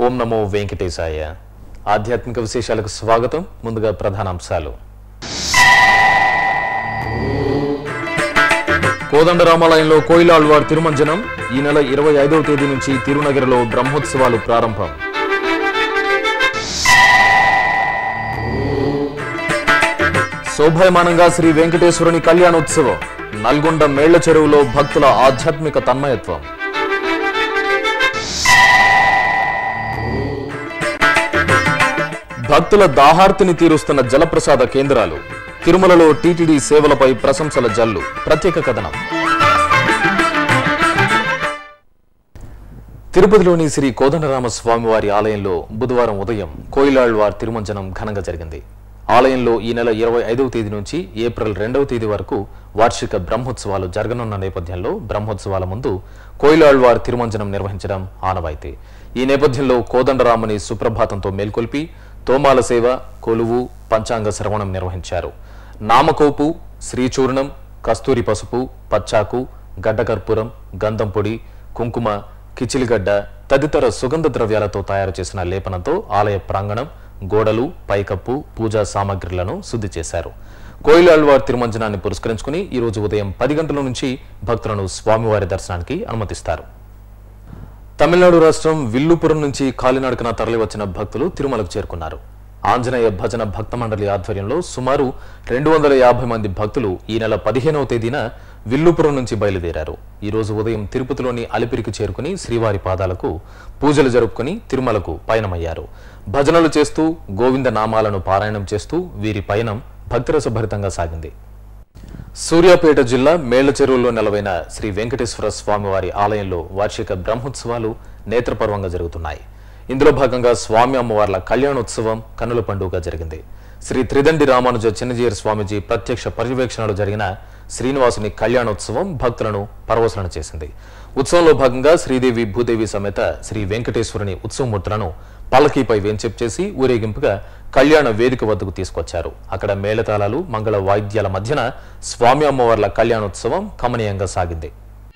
ఓం నమో వెంకటేశాయ ఆధ్యాత్మిక విశేషాలకు స్వాగతం ముందుగా ప్రధానాంశాలు కోదండరామాలయంలో కోయిలాళ్వార్ తిరుమంజనం ఈ నెల ఇరవై ఐదవ తేదీ నుంచి తిరునగరిలో బ్రహ్మోత్సవాలు ప్రారంభం శోభాయమానంగా శ్రీ వెంకటేశ్వరుని కళ్యాణోత్సవం నల్గొండ మేళ్ల చెరువులో భక్తుల ఆధ్యాత్మిక తన్మయత్వం భక్తుల దాహార్తిని తీరుస్తున్న జలప్రసాద కేంద్రాలు తిరుమలలో టీటీడీ సేవలపై ప్రశంసల జల్లు ప్రత్యేక కథనం తిరుపతిలోని శ్రీ కోదండరామ స్వామివారి ఆలయంలో బుధవారం ఉదయం కోయిలాళ్వార్ తిరుమంజనం ఘనంగా జరిగింది ఆలయంలో ఈ నెల ఇరవై ఐదవ తేదీ నుంచి ఏప్రిల్ రెండవ తేదీ వరకు వార్షిక బ్రహ్మోత్సవాలు జరగనున్న నేపథ్యంలో బ్రహ్మోత్సవాల ముందు కోయిలాళ్వార్ తిరుమంజనం నిర్వహించడం ఆనవాయితీ ఈ నేపథ్యంలో కోదండరాముని సుప్రభాతంతో మేల్కొల్పి తోమాల సేవ కొలువు పంచాంగ శ్రవణం నిర్వహించారు నామకోపు శ్రీచూర్ణం కస్తూరి పసుపు పచ్చాకు గడ్డకర్పూరం గంధం పొడి కుంకుమ కిచిలిగడ్డ తదితర సుగంధ ద్రవ్యాలతో తయారు చేసిన లేపనంతో ఆలయ ప్రాంగణం గోడలు పైకప్పు పూజా సామాగ్రిలను శుద్ధి చేశారు కోయిలాళ్వార్ తిరుమంజనాన్ని పురస్కరించుకుని ఈ రోజు ఉదయం పది గంటల నుంచి భక్తులను స్వామివారి దర్శనానికి అనుమతిస్తారు తమిళనాడు రాష్ట్రం విల్లుపురం నుంచి కాలినడకన తరలివచ్చిన భక్తులు తిరుమలకు చేరుకున్నారు ఆంజనేయ భజన భక్త మండలి ఆధ్వర్యంలో సుమారు రెండు వందల యాభై మంది భక్తులు ఈ నెల పదిహేనవ తేదీన విల్లుపురం నుంచి బయలుదేరారు ఈ రోజు ఉదయం తిరుపతిలోని అలిపిరికి చేరుకుని శ్రీవారి పాదాలకు పూజలు జరుపుకుని తిరుమలకు పయనమయ్యారు భజనలు చేస్తూ గోవింద నామాలను పారాయణం చేస్తూ వీరి పయనం భక్తిరసభరితంగా సాగింది సూర్యాపేట జిల్లా మేళ్ల చెరువులో నెలవైన శ్రీ వెంకటేశ్వర స్వామివారి ఆలయంలో వార్షిక బ్రహ్మోత్సవాలు నేత్రపర్వంగా జరుగుతున్నాయి ఇందులో భాగంగా స్వామి అమ్మవార్ల కళ్యాణోత్సవం కన్నుల పండుగ జరిగింది శ్రీ త్రిదండి రామానుజ చిన్నజీయర్ స్వామీజీ ప్రత్యక్ష పర్యవేక్షణలో జరిగిన శ్రీనివాసుని కళ్యాణోత్సవం భక్తులను పరవశన చేసింది ఉత్సవంలో భాగంగా శ్రీదేవి భూదేవి సమేత శ్రీ వెంకటేశ్వరుని ఉత్సవమూర్తులను పల్లకీపై వెంచెప్ చేసి ఊరేగింపుగా కళ్యాణ వేదిక వద్దకు తీసుకొచ్చారు అక్కడ మేళతాళాలు మంగళ వాయిద్యాల మధ్యన స్వామి అమ్మవార్ల కళ్యాణోత్సవం కమనీయంగా సాగింది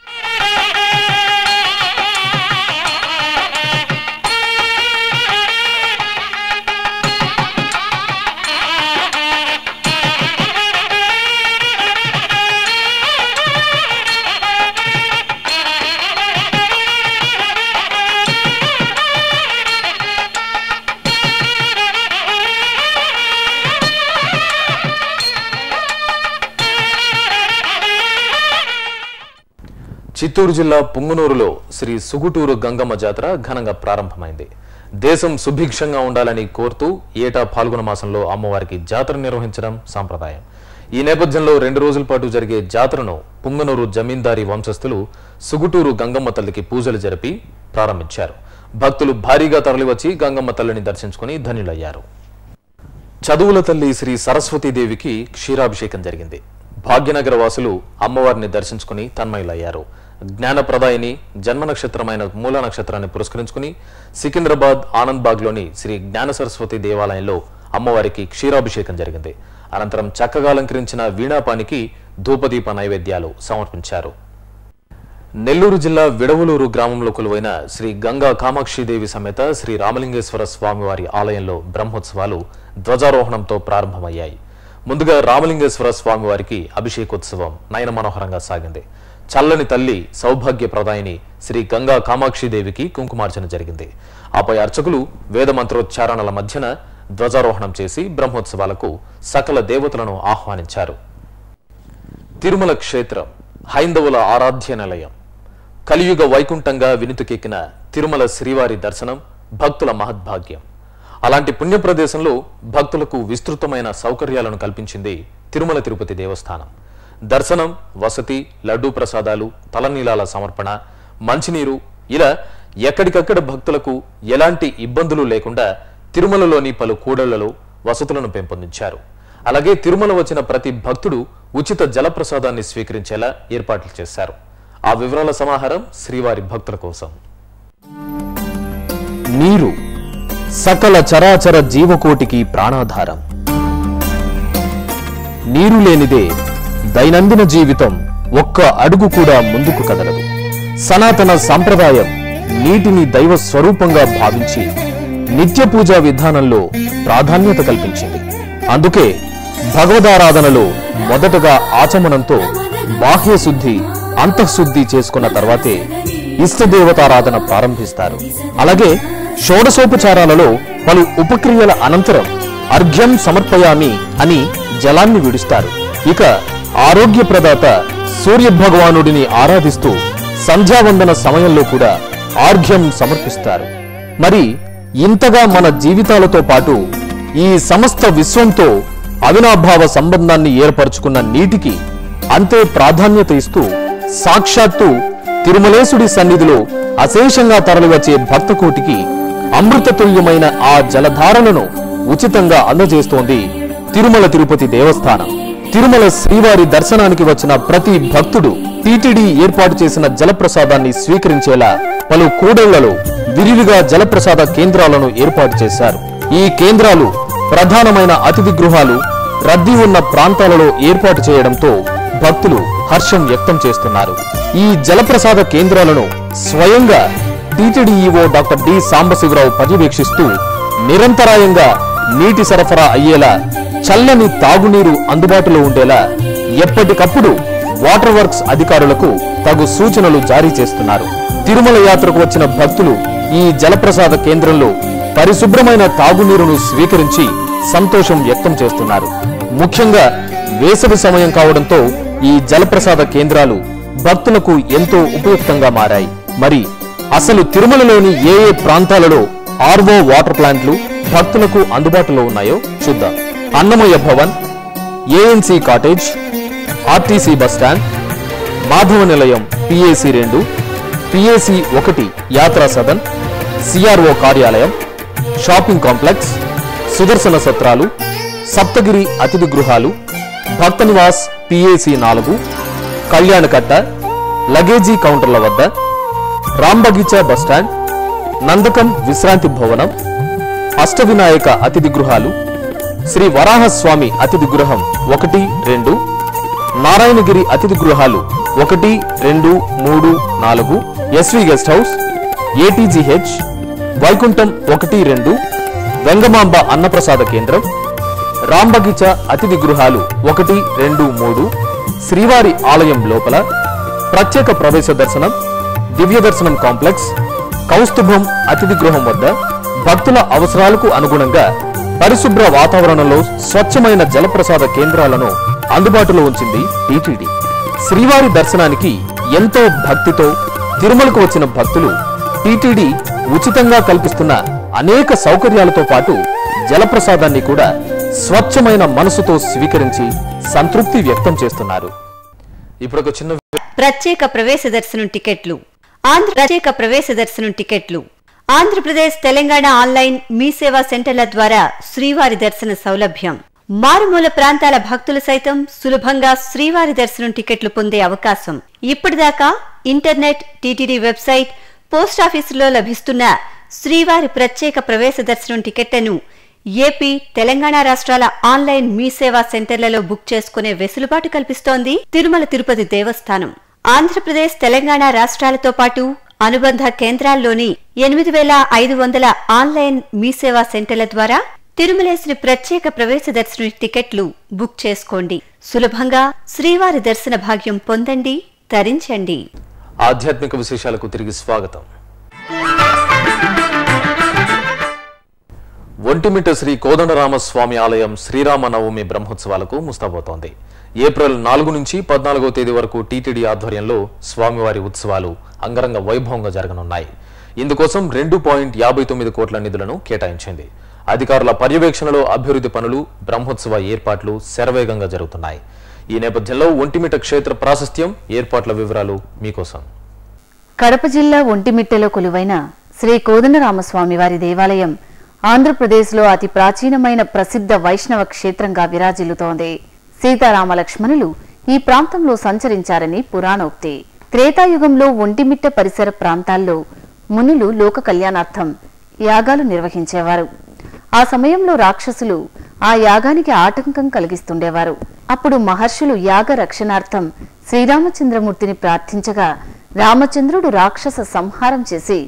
చిత్తూరు జిల్లా పుంగనూరులో శ్రీ సుగుటూరు గంగమ్మ జాతర ఘనంగా ప్రారంభమైంది దేశం సుభిక్షంగా ఉండాలని కోరుతూ ఏటా పాల్గొన మాసంలో అమ్మవారికి జాతర నిర్వహించడం సాంప్రదాయం ఈ నేపథ్యంలో రెండు రోజుల పాటు జరిగే జాతరను పుంగనూరు జమీందారీ వంశస్థులు సుగుటూరు గంగమ్మ తల్లికి పూజలు జరిపి ప్రారంభించారు భక్తులు భారీగా తరలివచ్చి గంగమ్మ తల్లిని దర్శించుకుని ధన్యులయ్యారు చదువుల తల్లి శ్రీ సరస్వతీదేవికి క్షీరాభిషేకం జరిగింది భాగ్యనగర వాసులు అమ్మవారిని దర్శించుకుని తన్మయులయ్యారు జ్ఞానప్రదాయిని జన్మ నక్షత్రమైన మూల నక్షత్రాన్ని పురస్కరించుకుని సికింద్రాబాద్ ఆనంద్బాగ్లోని శ్రీ జ్ఞాన సరస్వతి దేవాలయంలో అమ్మవారికి క్షీరాభిషేకం జరిగింది అనంతరం చక్కగా అలంకరించిన వీణాపానికి ధూపదీప నైవేద్యాలు సమర్పించారు నెల్లూరు జిల్లా విడవలూరు గ్రామంలో కొలువైన శ్రీ గంగా కామాక్షిదేవి సమేత శ్రీ రామలింగేశ్వర స్వామివారి ఆలయంలో బ్రహ్మోత్సవాలు ధ్వజారోహణంతో ప్రారంభమయ్యాయి ముందుగా రామలింగేశ్వర స్వామివారికి అభిషేకోత్సవం నయన మనోహరంగా సాగింది చల్లని తల్లి సౌభాగ్య ప్రదాయిని శ్రీ గంగా కామాక్షిదేవికి కుంకుమార్చన జరిగింది ఆపై అర్చకులు వేద మంత్రోచ్చారణల మధ్యన ధ్వజారోహణం చేసి బ్రహ్మోత్సవాలకు సకల దేవతలను ఆహ్వానించారు తిరుమల క్షేత్రం హైందవుల ఆరాధ్య నిలయం కలియుగ వైకుంఠంగా వినుతికెక్కిన తిరుమల శ్రీవారి దర్శనం భక్తుల మహద్భాగ్యం అలాంటి పుణ్య ప్రదేశంలో భక్తులకు విస్తృతమైన సౌకర్యాలను కల్పించింది తిరుమల తిరుపతి దేవస్థానం దర్శనం వసతి లడ్డూ ప్రసాదాలు తలనీలాల సమర్పణ మంచినీరు ఇలా ఎక్కడికక్కడ భక్తులకు ఎలాంటి ఇబ్బందులు లేకుండా తిరుమలలోని పలు కూడళ్లలో వసతులను పెంపొందించారు అలాగే తిరుమల వచ్చిన ప్రతి భక్తుడు ఉచిత జలప్రసాదాన్ని స్వీకరించేలా ఏర్పాట్లు చేశారు ఆ వివరాల సమాహారం శ్రీవారి భక్తుల కోసం నీరు సకల చరాచర జీవకోటికి ప్రాణాధారం నీరు లేనిదే దైనందిన జీవితం ఒక్క అడుగు కూడా ముందుకు కదలదు సనాతన సంప్రదాయం నీటిని దైవ స్వరూపంగా భావించి నిత్య పూజా విధానంలో ప్రాధాన్యత కల్పించింది అందుకే భగవదారాధనలో మొదటగా ఆచమనంతో బాహ్య శుద్ధి అంతఃశుద్ధి చేసుకున్న తర్వాతే ఇష్టదేవతారాధన ప్రారంభిస్తారు అలాగే షోడశోపచారాలలో పలు ఉపక్రియల అనంతరం అర్ఘ్యం సమర్పయామి అని జలాన్ని విడుస్తారు ఇక ఆరోగ్య ప్రదాత సూర్య భగవానుడిని ఆరాధిస్తూ సంధ్యావందన సమయంలో కూడా ఆర్ఘ్యం సమర్పిస్తారు మరి ఇంతగా మన జీవితాలతో పాటు ఈ సమస్త విశ్వంతో అవినాభావ సంబంధాన్ని ఏర్పరచుకున్న నీటికి అంతే ప్రాధాన్యత ఇస్తూ సాక్షాత్తు తిరుమలేశుడి సన్నిధిలో అశేషంగా తరలివచ్చే భక్తకోటికి అమృతతుల్యమైన ఆ జలధారలను ఉచితంగా అందజేస్తోంది తిరుమల తిరుపతి దేవస్థానం తిరుమల శ్రీవారి దర్శనానికి వచ్చిన ప్రతి భక్తుడు టీటీడీ ఏర్పాటు చేసిన జలప్రసాదాన్ని స్వీకరించేలా పలు కూడళ్లలో విరివిగా జలప్రసాద కేంద్రాలను ఏర్పాటు చేశారు ఈ కేంద్రాలు ప్రధానమైన అతిథి గృహాలు రద్దీ ఉన్న ప్రాంతాలలో ఏర్పాటు చేయడంతో భక్తులు హర్షం వ్యక్తం చేస్తున్నారు ఈ జలప్రసాద కేంద్రాలను స్వయంగా TTD EO doctor D Sambasivarao పర్యవేక్షిస్తూ నిరంతరాయంగా నీటి సరఫరా అయ్యేలా చల్లని తాగునీరు అందుబాటులో ఉండేలా ఎప్పటికప్పుడు వాటర్ వర్క్స్ అధికారులకు తగు సూచనలు జారీ చేస్తున్నారు తిరుమల యాత్రకు వచ్చిన భక్తులు ఈ జలప్రసాద కేంద్రంలో పరిశుభ్రమైన తాగునీరును స్వీకరించి సంతోషం వ్యక్తం చేస్తున్నారు ముఖ్యంగా వేసవి సమయం కావడంతో ఈ జలప్రసాద కేంద్రాలు భక్తులకు ఎంతో ఉపయుక్తంగా మారాయి మరి అసలు తిరుమలలోని ఏ ఏ ప్రాంతాలలో ఆర్వో వాటర్ ప్లాంట్లు భక్తులకు అందుబాటులో ఉన్నాయో చూద్దాం Annamayya Bhavan ANC cottage RTC bus stand Madhava Nilayam PAC రెండు పిఏసి ఒకటి యాత్రా సదన్ సిఆర్ఓ కార్యాలయం షాపింగ్ కాంప్లెక్స్ సుదర్శన సత్రాలు సప్తగిరి అతిథి గృహాలు భక్త నివాస్ పిఏసి నాలుగు కళ్యాణకట్ట లగేజీ కౌంటర్ల వద్ద రాంబగీచా బస్టాండ్ నందకం విశ్రాంతి భవనం అష్టవినాయక అతిథి గృహాలు శ్రీ వరాహస్వామి అతిథి గృహం ఒకటి రెండు నారాయణగిరి అతిథి గృహాలు ఒకటి రెండు మూడు నాలుగు SV guest house ATGH Vaikuntham ఒకటి రెండు వెంగమాంబ అన్నప్రసాద కేంద్రం రాంబగిచ అతిథి గృహాలు ఒకటి రెండు మూడు శ్రీవారి ఆలయం లోపల ప్రత్యేక ప్రవేశ దర్శనం దివ్య దర్శనం కాంప్లెక్స్ కౌస్తుభం అతిథి గృహం వద్ద భక్తుల అవసరాలకు అనుగుణంగా పరిశుభ్ర వాతావరణంలో స్వచ్ఛమైన జలప్రసాద కేంద్రాలను అందుబాటులో ఉంచింది టీటీడీ శ్రీవారి దర్శనానికి ఎంతో భక్తితో తిరుమలకు వచ్చిన భక్తులు టీటీడీ ఉచితంగా కల్పిస్తున్న అనేక సౌకర్యాలతో పాటు జలప్రసాదాన్ని కూడా స్వచ్ఛమైన మనసుతో స్వీకరించి సంతృప్తి వ్యక్తం చేస్తున్నారు ఇప్పుడు ఒక చిన్న ప్రత్యేక ప్రవేశ దర్శనం టికెట్లు ఆంధ్ర ప్రత్యేక ప్రవేశ దర్శనం టికెట్లు ఆంధ్రప్రదేశ్ తెలంగాణ ఆన్లైన్ మీ సేవా సెంటర్ల ద్వారా శ్రీవారి దర్శన సౌలభ్యం మారుమూల ప్రాంతాల భక్తులు సైతం సులభంగా శ్రీవారి దర్శనం టికెట్లు పొందే అవకాశం ఇప్పటిదాకా ఇంటర్నెట్ టీటీడీ వెబ్సైట్ పోస్టాఫీసులో లభిస్తున్న శ్రీవారి ప్రత్యేక ప్రవేశ దర్శనం టికెట్లను ఏపీ తెలంగాణ రాష్ట్రాల ఆన్లైన్ మీ సేవా సెంటర్లలో బుక్ చేసుకునే వెసులుబాటు కల్పిస్తోంది తిరుమల తిరుపతి దేవస్థానం ఆంధ్రప్రదేశ్ తెలంగాణ రాష్ట్రాలతో పాటు అనుబంధ కేంద్రాల్లోని ఎనిమిది వేల ఐదు వందల ఆన్లైన్ మీ సేవా సెంటర్ల ద్వారా తిరుమలేశ్వరి ప్రత్యేక ప్రవేశ దర్శన టికెట్లు బుక్ చేసుకోండి సులభంగా శ్రీవారి దర్శన భాగ్యం పొందండి తరించండి ఆధ్యాత్మిక విశేషాలకు తిరిగి స్వాగతం ఒంటిమిట్ట శ్రీ కోదండరామస్వామి ఆలయం శ్రీరామ నవమి బ్రహ్మోత్సవాలకు ముస్తాబోతోంది ఏప్రిల్ నాలుగు నుంచి పద్నాలుగో తేదీ వరకు టీటీడీ ఆధ్వర్యంలో స్వామివారి ఉత్సవాలు అంగరంగ వైభవంగా జరగనున్నాయి ఇందుకోసం రెండు పాయింట్ యాభై తొమ్మిది కోట్ల నిధులను కేటాయించింది అధికారుల పర్యవేక్షణలో అభివృద్ధి పనులు బ్రహ్మోత్సవ ఏర్పాట్లు శరవేగంగా జరుగుతున్నాయి ఈ నేపథ్యంలో ఒంటిమిట్ట క్షేత్ర ప్రాశస్త్యం ఏర్పాట్ల వివరాలు మీకోసం కడప జిల్లా ఒంటిమిట్టెలో కొలువైన శ్రీ కోదండరామస్వామి వారి దేవాలయం ఆంధ్రప్రదేశ్లో అతి ప్రాచీనమైన ప్రసిద్ధ వైష్ణవ క్షేత్రంగా విరాజిల్లుతోంది సీతారామ లక్ష్మణులు ఈ ప్రాంతంలో సంచరించారని పురాణోక్తి త్రేతాయుగంలో ఒంటిమిట్ట పరిసర ప్రాంతాల్లో మునులు లోక కళ్యాణార్థం యాగాలు నిర్వహించేవారు ఆ సమయంలో రాక్షసులు ఆ యాగానికి ఆటంకం కలిగిస్తుండేవారు అప్పుడు మహర్షులు యాగ రక్షణార్థం శ్రీరామచంద్రమూర్తిని ప్రార్థించగా రామచంద్రుడు రాక్షస సంహారం చేసి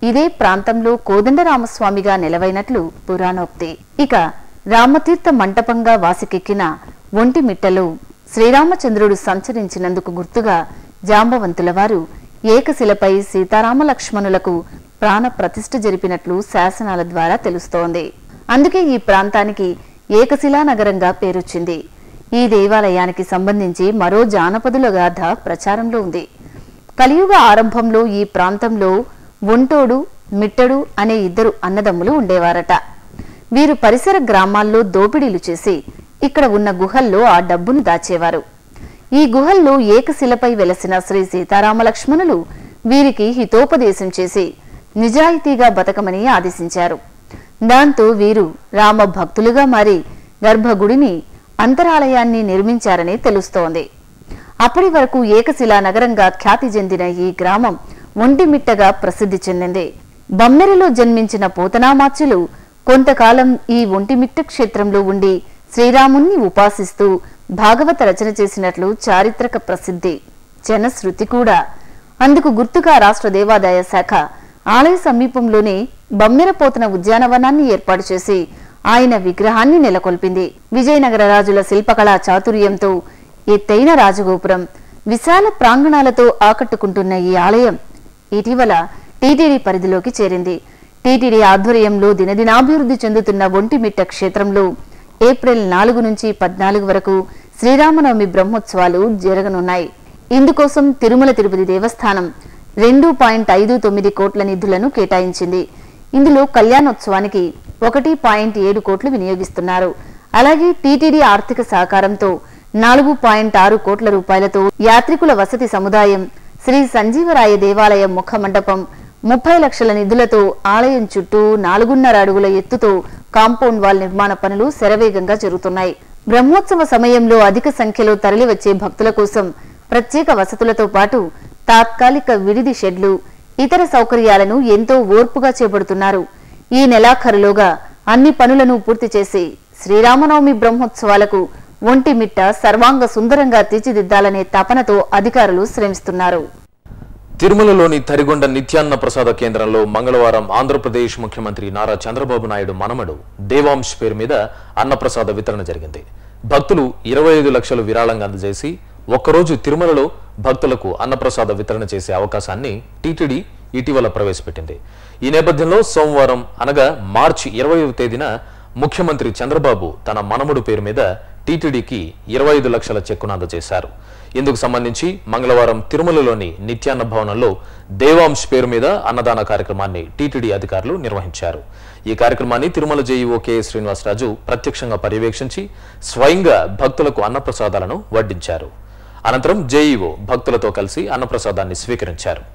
ఇదే ప్రాంతంలో కోదండరామస్వామిగా నిలవైనట్లు పురాణోక్తి ఇక రామతీర్థ మంటపంగా వాసికెక్కిన ఒంటిమిట్టలో శ్రీరామచంద్రుడు సంచరించినందుకు గుర్తుగా జాంబవంతుల వారు ఏకశిలపై సీతారామ లక్ష్మణులకు ప్రాణ ప్రతిష్ఠ జరిపినట్లు శాసనాల ద్వారా తెలుస్తోంది అందుకే ఈ ప్రాంతానికి ఏకశిలా నగరంగా పేరొచ్చింది ఈ దేవాలయానికి సంబంధించి మరో జానపదుల గాథ ప్రచారంలో ఉంది కలియుగ ఆరంభంలో ఈ ప్రాంతంలో ఒంటోడు మిట్టడు అనే ఇద్దరు అన్నదమ్ములు ఉండేవారట వీరు పరిసర గ్రామాల్లో దోపిడీలు చేసి ఇక్కడ ఉన్న గుహల్లో ఆ డబ్బును దాచేవారు ఈ గుహల్లో ఏకశిలపై వెలసిన శ్రీ సీతారామ లక్ష్మణులు వీరికి హితోపదేశం చేసి నిజాయితీగా బతకమని ఆదేశించారు దాంతో వీరు రామ భక్తులుగా మారి గర్భగుడిని అంతరాలయాన్ని నిర్మించారని తెలుస్తోంది అప్పటి వరకు ఏకశిలా నగరంగా ఖ్యాతి చెందిన ఈ గ్రామం ఒంటిమిట్టగా ప్రసిద్ధి చెందింది బమ్మెరలో జన్మించిన పోతనామాచ్యులు కొంతకాలం ఈ ఒంటిమిట్ట క్షేత్రంలో ఉండి శ్రీరాముణ్ణి ఉపాసిస్తూ భాగవత రచన చేసినట్లు చారిత్రక ప్రసిద్ధి జనశ్రుతి కూడా అందుకు గుర్తుగా రాష్ట్ర దేవాదాయ శాఖ ఆలయ సమీపంలోనే బమ్మెరపోతన ఉద్యానవనాన్ని ఏర్పాటు చేసి ఆయన విగ్రహాన్ని నెలకొల్పింది విజయనగర రాజుల శిల్పకళా చాతుర్యంతో ఎత్తైన రాజగోపురం విశాల ప్రాంగణాలతో ఆకట్టుకుంటున్న ఈ ఆలయం ఇటీవల టీటీడీ పరిధిలోకి చేరింది టీటీడీ ఆధ్వర్యంలో దినదినాభివృద్ధి చెందుతున్న ఒంటిమిట్ట క్షేత్రంలో ఏప్రిల్ నాలుగు నుంచి పద్నాలుగు వరకు శ్రీరామనవమి బ్రహ్మోత్సవాలు జరగనున్నాయి ఇందుకోసం తిరుమల తిరుపతి దేవస్థానం రెండు పాయింట్ ఐదు తొమ్మిది కోట్ల నిధులను కేటాయించింది ఇందులో కళ్యాణోత్సవానికి ఒకటి పాయింట్ ఏడు కోట్లు వినియోగిస్తున్నారు అలాగే టీటీడీ ఆర్థిక సహకారంతో నాలుగు పాయింట్ ఆరు కోట్ల రూపాయలతో యాత్రికుల వసతి సముదాయం శ్రీ సంజీవరాయ దేవాలయం ముఖ మండపం ముప్పై లక్షల నిధులతో ఆలయం చుట్టూ నాలుగున్నర అడుగుల ఎత్తుతో కాంపౌండ్ వాల్ నిర్మాణ పనులు శరవేగంగా జరుగుతున్నాయి బ్రహ్మోత్సవ సమయంలో అధిక సంఖ్యలో తరలివచ్చే భక్తుల కోసం ప్రత్యేక వసతులతో పాటు తాత్కాలిక విడిది షెడ్లు ఇతర సౌకర్యాలను ఎంతో ఓర్పుగా చేపడుతున్నారు ఈ నెలాఖరులోగా అన్ని పనులను పూర్తి చేసి శ్రీరామనవమి బ్రహ్మోత్సవాలకు ఒంటిమిట్ట సర్వాంగ సుందరంగా తీర్చిదిద్దాలనే తపనతో అధికారులు శ్రమిస్తున్నారు తిరుమలలోని తరిగొండ నిత్యాన్న ప్రసాద కేంద్రంలో మంగళవారం ఆంధ్రప్రదేశ్ ముఖ్యమంత్రి నారా చంద్రబాబు నాయుడు మనమడు దేవాంశ్ పేరు మీద అన్నప్రసాద వితరణ జరిగింది భక్తులు ఇరవై ఐదు లక్షలు విరాళంగా అందజేసి ఒక్కరోజు తిరుమలలో భక్తులకు అన్నప్రసాద వితరణ చేసే అవకాశాన్ని టీటీడీ ఇటీవల ప్రవేశపెట్టింది ఈ నేపథ్యంలో సోమవారం అనగా మార్చి ఇరవైవ తేదీన ముఖ్యమంత్రి చంద్రబాబు తన మనముడు పేరు మీద టీటీడీకి ఇరవై ఐదు లక్షల చెక్కును అందజేశారు ఇందుకు సంబంధించి మంగళవారం తిరుమలలోని నిత్యాన్న భవనంలో దేవాంశ్ పేరు మీద అన్నదాన కార్యక్రమాన్ని టీటీడీ అధికారులు నిర్వహించారు ఈ కార్యక్రమాన్ని తిరుమల జేఈఓ కె శ్రీనివాసరాజు ప్రత్యక్షంగా పర్యవేక్షించి స్వయంగా భక్తులకు అన్నప్రసాదాలను వడ్డించారు అనంతరం జేఈఓ భక్తులతో కలిసి అన్నప్రసాదాన్ని స్వీకరించారు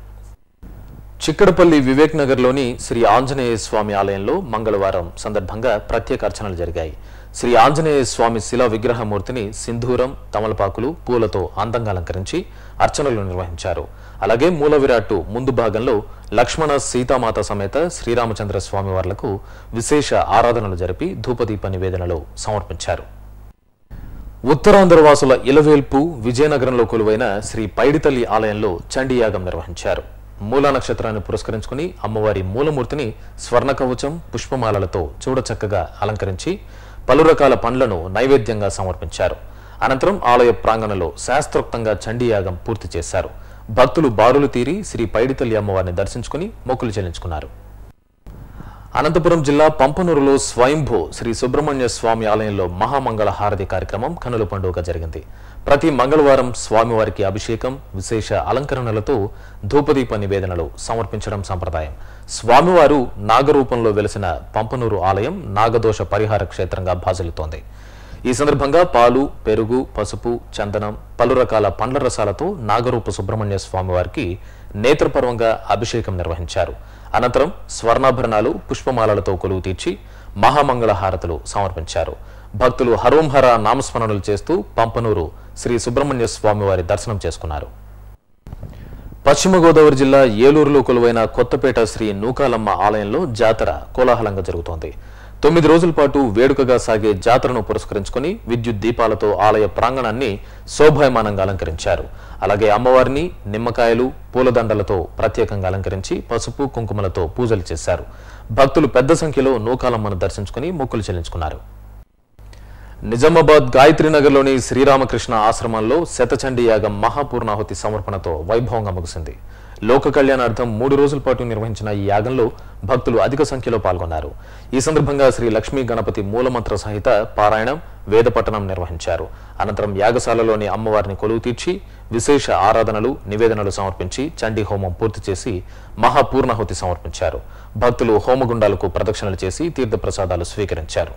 చిక్కడపల్లి వివేక్ నగర్లోని శ్రీ ఆంజనేయ స్వామి ఆలయంలో మంగళవారం సందర్భంగా ప్రత్యేక అర్చనలు జరిగాయి శ్రీ ఆంజనేయ స్వామి శిలా విగ్రహమూర్తిని సింధూరం తమలపాకులు పూలతో అందంగా అలంకరించి అర్చనలు నిర్వహించారు అలాగే మూల విరాట్టు ముందు భాగంలో లక్ష్మణ సీతామాత సమేత శ్రీరామచంద్ర స్వామి వార్లకు విశేష ఆరాధనలు జరిపి ధూపదీప నివేదనలు సమర్పించారు ఉత్తరాంధ్ర వాసుల ఇలవేల్పు విజయనగరంలో కొలువైన శ్రీ పైడితల్లి ఆలయంలో చండీయాగం నిర్వహించారు మూల నక్షత్రాన్ని పురస్కరించుకుని అమ్మవారి మూలమూర్తిని స్వర్ణ కవచం పుష్పమాలలతో చూడచక్కగా అలంకరించి పలు రకాల పండ్లను నైవేద్యంగా సమర్పించారు అనంతరం ఆలయ ప్రాంగణంలో శాస్త్రోక్తంగా చండీయాగం పూర్తి చేశారు భక్తులు బారులు తీరి శ్రీ పైడితల్లి అమ్మవారిని దర్శించుకుని మొక్కులు చెల్లించుకున్నారు అనంతపురం జిల్లా పంపనూరులో స్వయంభూ శ్రీ సుబ్రహ్మణ్య స్వామి ఆలయంలో మహామంగళ హారతి కార్యక్రమం కనుల పండుగ జరిగింది ప్రతి మంగళవారం స్వామివారికి అభిషేకం విశేష అలంకరణలతో ధూపదీప నివేదనలు సమర్పించడం సంప్రదాయం స్వామివారు నాగరూపంలో వెలిసిన పంపనూరు ఆలయం నాగదోష పరిహార క్షేత్రంగా భాసిల్లుతోంది ఈ సందర్భంగా పాలు పెరుగు పసుపు చందనం పలు రకాల పండ్ల రసాలతో నాగరూప సుబ్రహ్మణ్య స్వామివారికి నేత్రపర్వంగా అభిషేకం నిర్వహించారు అనంతరం స్వర్ణాభరణాలు పుష్పమాలలతో కొలువు తీర్చి మహామంగళ హారతులు సమర్పించారు భక్తులు హరోంహర నామస్మరణలు చేస్తూ పంపనూరు శ్రీ సుబ్రహ్మణ్య స్వామివారి దర్శనం చేసుకున్నారు పశ్చిమ గోదావరి జిల్లా ఏలూరులో కొలువైన కొత్తపేట శ్రీ నూకాలమ్మ ఆలయంలో జాతర కోలాహలంగా జరుగుతోంది తొమ్మిది రోజుల పాటు వేడుకగా సాగే జాతరను పురస్కరించుకుని విద్యుత్ దీపాలతో ఆలయ ప్రాంగణాన్ని శోభాయమానంగా అలంకరించారు అలాగే అమ్మవారిని నిమ్మకాయలు పూలదండలతో ప్రత్యేకంగా అలంకరించి పసుపు కుంకుమలతో పూజలు చేశారు భక్తులు పెద్ద సంఖ్యలో నూకాలమ్మను దర్శించుకుని మొక్కులు చెల్లించుకున్నారు నిజామాబాద్ గాయత్రీనగర్లోని శ్రీరామకృష్ణ ఆశ్రమంలో శతచండీ యాగం మహాపూర్ణాహుతి సమర్పణతో వైభవంగా ముగిసింది లోక కళ్యాణార్థం మూడు రోజుల పాటు నిర్వహించిన ఈ యాగంలో భక్తులు అధిక సంఖ్యలో పాల్గొన్నారు ఈ సందర్భంగా శ్రీ లక్ష్మీ గణపతి మూలమంత్ర సహిత పారాయణం వేదపట్టణం నిర్వహించారు అనంతరం యాగశాలలోని అమ్మవారిని కొలువు తీర్చి విశేష ఆరాధనలు నివేదనలు సమర్పించి చండీ హోమం పూర్తి చేసి మహాపూర్ణాహుతి సమర్పించారు భక్తులు హోమగుండాలకు ప్రదక్షిణలు చేసి తీర్థప్రసాదాలు స్వీకరించారు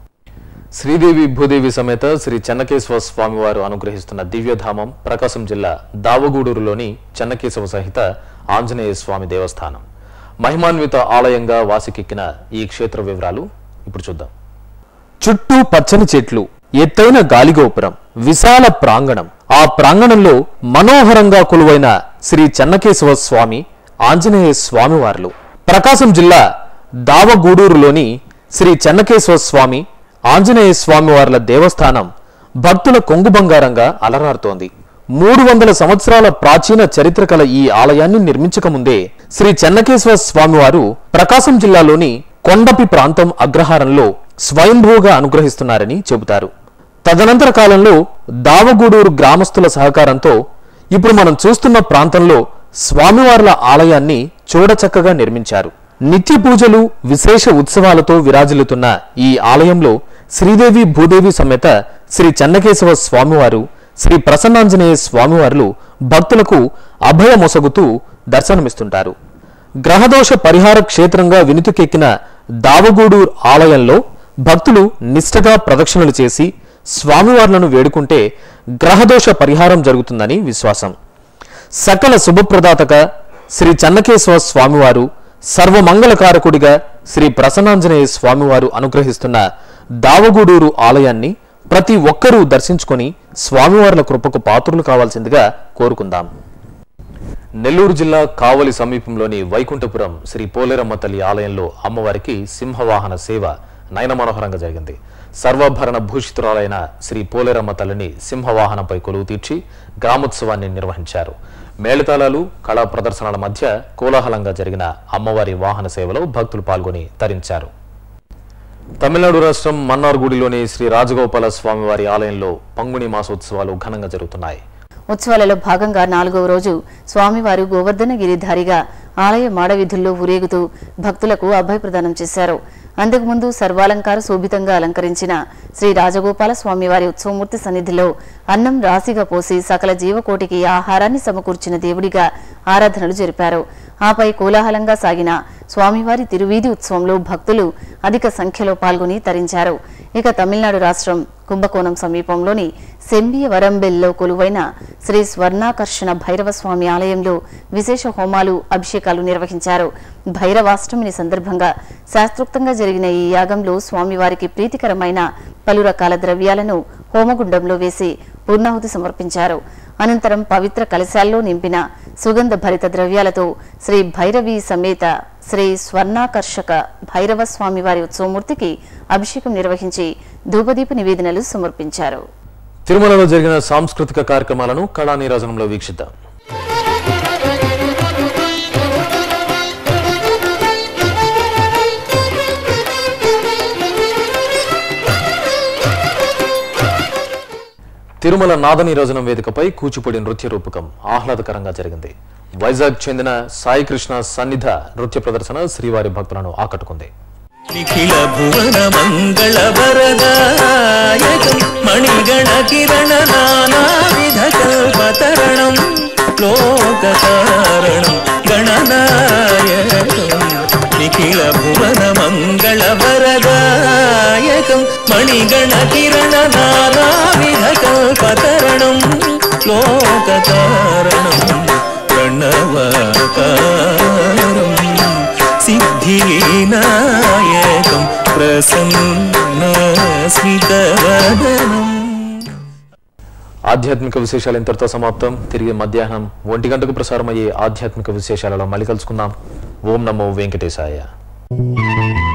శ్రీదేవి భూదేవి సమేత శ్రీ చెన్నకేశవ స్వామివారు అనుగ్రహిస్తున్న దివ్యధామం ప్రకాశం జిల్లా దావగూడూరులోని చెన్నకేశవ సహిత ఆంజనేయ స్వామి దేవస్థానం మహిమాన్విత ఆలయంగా వాసికెక్కిన ఈ క్షేత్ర వివరాలు ఇప్పుడు చూద్దాం చుట్టూ పచ్చని చెట్లు ఎత్తైన గాలిగోపురం విశాల ప్రాంగణం ఆ ప్రాంగణంలో మనోహరంగా కొలువైన శ్రీ చెన్నకేశవ స్వామి ఆంజనేయ స్వామివార్లు ప్రకాశం జిల్లా దావగూడూరులోని శ్రీ చెన్నకేశవ స్వామి ఆంజనేయ స్వామివార్ల దేవస్థానం భక్తుల కొంగు బంగారంగా అలరారుతోంది మూడు వందల సంవత్సరాల ప్రాచీన చరిత్ర కల ఈ ఆలయాన్ని నిర్మించకముందే శ్రీ చెన్నకేశ్వర స్వామివారు ప్రకాశం జిల్లాలోని కొండపి ప్రాంతం అగ్రహారంలో స్వయంభూగా అనుగ్రహిస్తున్నారని చెబుతారు తదనంతర కాలంలో దావగూడూరు గ్రామస్తుల సహకారంతో ఇప్పుడు మనం చూస్తున్న ప్రాంతంలో స్వామివార్ల ఆలయాన్ని చూడచక్కగా నిర్మించారు నిత్య పూజలు విశేష ఉత్సవాలతో విరాజిల్లుతున్న ఈ ఆలయంలో శ్రీదేవి భూదేవి సమేత శ్రీ చెన్నకేశవ స్వామివారు శ్రీ ప్రసన్నాంజనేయ స్వామివార్లు భక్తులకు అభయమొసగుతూ దర్శనమిస్తుంటారు గ్రహదోష పరిహార క్షేత్రంగా వినుతికెక్కిన దావగూడూర్ ఆలయంలో భక్తులు నిష్ఠగా ప్రదక్షిణలు చేసి స్వామివార్లను వేడుకుంటే గ్రహదోష పరిహారం జరుగుతుందని విశ్వాసం సకల శుభప్రదాతగా శ్రీ చెన్నకేశవ స్వామివారు సర్వమంగళకారకుడిగా శ్రీ ప్రసన్నాంజనేయ స్వామివారు అనుగ్రహిస్తున్న దావగూడూరు ఆలయాన్ని ప్రతి ఒక్కరూ దర్శించుకొని స్వామివార్ల కృపకు పాత్రులు కావాల్సిందిగా కోరుకుందాం నెల్లూరు జిల్లా కావలి సమీపంలోని వైకుంఠపురం శ్రీ పోలేరమ్మ తల్లి ఆలయంలో అమ్మవారికి సింహవాహన సేవ నయన మనోహరంగా జరిగింది సర్వాభరణ భూషితురాలైన శ్రీ పోలేరమ్మ తల్లిని సింహవాహనంపై కొలువు తీర్చి గ్రామోత్సవాన్ని నిర్వహించారు మేళతాళాలు కళా ప్రదర్శనల మధ్య కోలాహలంగా జరిగిన అమ్మవారి వాహన సేవలో భక్తులు పాల్గొని తరించారు తమిళనాడు రాష్ట్రం మన్నార్గుడిలోని శ్రీ రాజగోపాల స్వామివారి ఆలయంలో పంగుని మాసోత్సవాలు ఘనంగా జరుగుతున్నాయి ఉత్సవాలలో భాగంగా నాలుగవ రోజు స్వామివారు గోవర్ధన గిరిధారిగా ఆలయ మాడవీధుల్లో ఊరేగుతూ భక్తులకు అభయ ప్రదానం చేశారు అంతకుముందు సర్వాలంకార శోభితంగా అలంకరించిన శ్రీ రాజగోపాల స్వామివారి ఉత్సవమూర్తి సన్నిధిలో అన్నం రాశిగా పోసి సకల జీవకోటికి ఆహారాన్ని సమకూర్చిన దేవుడిగా ఆరాధనలు జరిపారు ఆపై కోలాహలంగా సాగిన స్వామివారి తిరువీధి ఉత్సవంలో భక్తులు అధిక సంఖ్యలో పాల్గొని తరించారు ఇక తమిళనాడు రాష్ట్రం కుంభకోణం సమీపంలోని సెంబియ వరంబెల్లో కొలువైన శ్రీ స్వర్ణాకర్షణ భైరవ స్వామి ఆలయంలో విశేష హోమాలు అభిషేకాలు నిర్వహించారు భైరవాష్టమిని సందర్భంగా శాస్త్రోక్తంగా జరిగిన ఈ యాగంలో స్వామివారికి ప్రీతికరమైన పలు రకాల ద్రవ్యాలను హోమగుండంలో వేసి పూర్ణాహుతి సమర్పించారు అనంతరం పవిత్ర కలశాల్లో నింపిన సుగంధ భరిత ద్రవ్యాలతో శ్రీ భైరవి సమేత శ్రీ స్వర్ణాకర్షక భైరవ స్వామి వారి ఉత్సవమూర్తికి అభిషేకం నిర్వహించి ధూపదీప నివేదనలు సమర్పించారు తిరుమలలో జరిగిన సాంస్కృతిక కార్యక్రమాలను కళా నీరాజనంలో వీక్షిద్దాం తిరుమల నాద నీరాజనం వేదికపై కూచిపూడి నృత్య రూపకం ఆహ్లాదకరంగా జరిగింది వైజాగ్ చెందిన సాయి కృష్ణ సన్నిధ నృత్య ప్రదర్శన శ్రీవారి భక్తులను ఆకట్టుకుంది నిఖిల భువన మంగళ వరదాయకం మణిగణ కిరణ నానావిధ కల్పతరణం లోకకారణం గణనాయకం నిఖిల భువన మంగళ వరదాయకం మణిగణ కిరణ నానావిధ కల్పతరణం లోకకారణం ప్రణవకారం సిద్ధినాయకం ప్రసన్నస్మితవదనం ఆధ్యాత్మిక విశేషాలు ఇంతటితో సమాప్తం తిరిగి మధ్యాహ్నం ఒంటి గంటకు ప్రసారమయ్యే ఆధ్యాత్మిక విశేషాలలో మళ్ళీ కలుసుకుందాం ఓం నమో వెంకటేశాయ